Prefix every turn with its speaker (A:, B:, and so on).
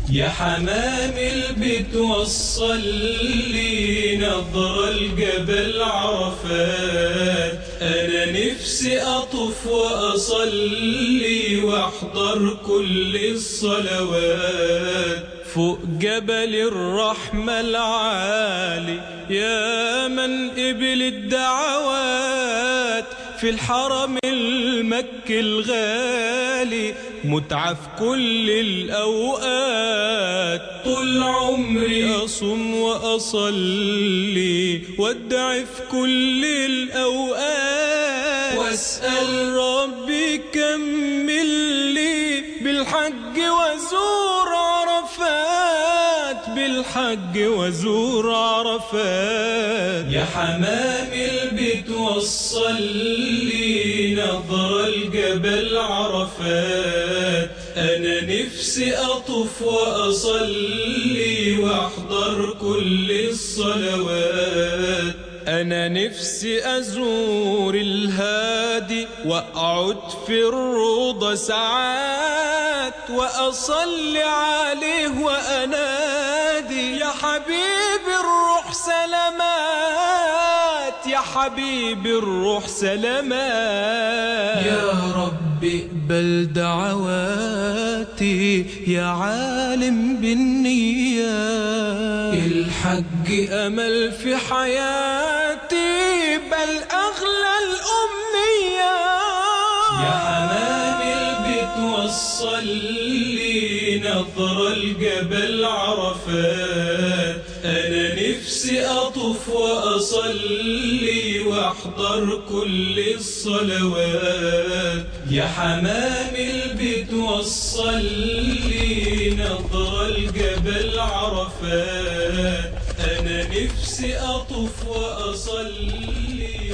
A: يا حمام البيت وصلي نظر الجبل عرفات أنا نفسي أطوف وأصلي وأحضر كل الصلوات فوق جبل الرحمة العالي يا من قبل الدعوات في الحرم المكي الغالي متعة في كل الأوقات طول عمري أصوم وأصلي وادعي في كل الأوقات وأسأل ربي كمل لي بالحج وزور عرفات بالحج وزور عرفات يا حمام البيت وصلي نظر الجبل عرفات أنا نفسي أطوف وأصلي وأحضر كل الصلوات أنا نفسي أزور الهادي وأقعد في الروضة ساعات وأصلي عليه وأنادي يا حبيبي الروح سلامات يا حبيبي الروح سلامات يا رب اقبل دعواتي يا عالم بالنيات الحج أمل في حياتي بل أغلى الأمنيات يا حمام البيت وصلي نظر الجبل عرفات أنا نفسي أطوف وأصلي وأحضر كل الصلوات يا حمام البيت وصلي نظر الجبل عرفات أنا نفسي أطوف وأصلي